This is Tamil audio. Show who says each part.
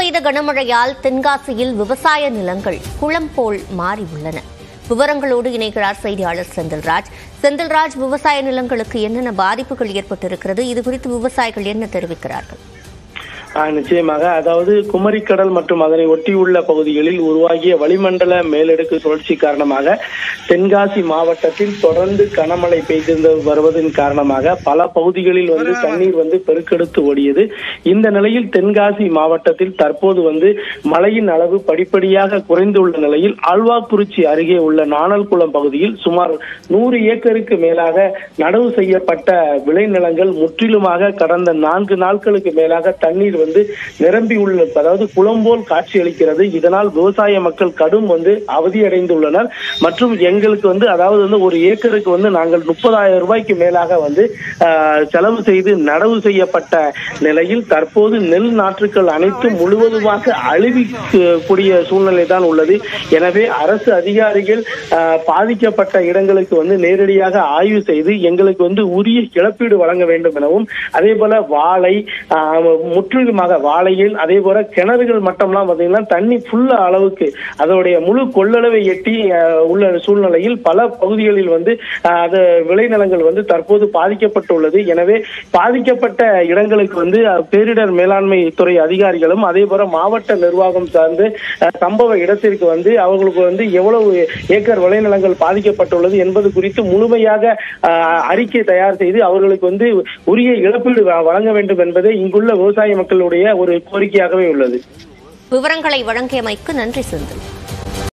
Speaker 1: பெய்த கனமழையால் தென்காசியில் விவசாய நிலங்கள் குளம் போல் மாறி உள்ளன விவரங்களோடு இணைகிறார் செய்தியாளர் செந்தில்ராஜ் செந்தில்ராஜ் விவசாய நிலங்களுக்கு என்னென்ன பாதிப்புகள் ஏற்பட்டிருக்கிறது இது குறித்து விவசாயிகள் என்ன தெரிவிக்கிறார்கள்
Speaker 2: ஆஹ் நிச்சயமாக அதாவது குமரிக்கடல் மற்றும் அதனை ஒட்டியுள்ள பகுதிகளில் உருவாகிய வளிமண்டல மேலடுக்கு சுழற்சி காரணமாக தென்காசி மாவட்டத்தில் தொடர்ந்து கனமழை பெய்து வருவதன் காரணமாக பல பகுதிகளில் வந்து தண்ணீர் வந்து பெருக்கெடுத்து ஓடியது இந்த நிலையில் தென்காசி மாவட்டத்தில் தற்போது வந்து மழையின் அளவு படிப்படியாக குறைந்துள்ள நிலையில் ஆழ்வாக்குறிச்சி அருகே உள்ள நாணல்குளம் பகுதியில் சுமார் நூறு ஏக்கருக்கு மேலாக நடவு செய்யப்பட்ட விளைநிலங்கள் முற்றிலுமாக கடந்த நான்கு நாட்களுக்கு மேலாக தண்ணீர் வந்து நிரம்பி உள்ள அதாவது குளம் போல் காட்சியளிக்கிறது இதனால் விவசாய மக்கள் கடும் வந்து அவதியடைந்துள்ளனர் மற்றும் எங்களுக்கு வந்து அதாவது வந்து ஒரு ஏக்கருக்கு வந்து நாங்கள் முப்பதாயிரம் ரூபாய்க்கு மேலாக வந்து ஆஹ், செலவு செய்து நடவு செய்யப்பட்ட நிலையில் தற்போது நெல் நாற்றுக்கள் அனைத்தும் முழுவதுமாக அழிவிக்கூடிய சூழ்நிலை தான் உள்ளது எனவே அரசு அதிகாரிகள் ஆஹ், பாதிக்கப்பட்ட இடங்களுக்கு வந்து நேரடியாக ஆய்வு செய்து எங்களுக்கு வந்து உரிய இழப்பீடு வழங்க வேண்டும் எனவும் அதே போல வாழை ஆஹ், முற்றிலுமாக வாழையில் அதே போல கிணறுகள் மட்டம்லாம் பார்த்தீங்கன்னா தண்ணி ஃபுல்ல அளவுக்கு அதோடைய முழு கொள்ளளவை எட்டி ஆஹ், உள்ள சூழ்நிலையில் பல பகுதிகளில் வந்து ஆஹ், அது விளைநிலங்கள் வந்து தற்போது பாதிக்கப்பட்டுள்ளது எனவே பாதிக்கப்பட்ட இடங்களுக்கு வந்து அஹ், பேரிடர் மேலாண்மை துறை அதிகாரிகளும் அதே போல மாவட்ட நிர்வாகம் சார்ந்து அஹ், சம்பவ இடத்திற்கு வந்து அவர்களுக்கு வந்து எவ்வளவு ஏக்கர் விளைநிலங்கள் பாதிக்கப்பட்டுள்ளது என்பது குறித்து முழுமையாக அஹ், அறிக்கை தயார் செய்து அவர்களுக்கு வந்து உரிய இழப்பீடு வ- வழங்க வேண்டும் என்பதே இங்குள்ள விவசாய மக்களுடைய ஒரு கோரிக்கையாகவே உள்ளது
Speaker 1: விவரங்களை வழங்கியமைக்கு நன்றி செந்தில்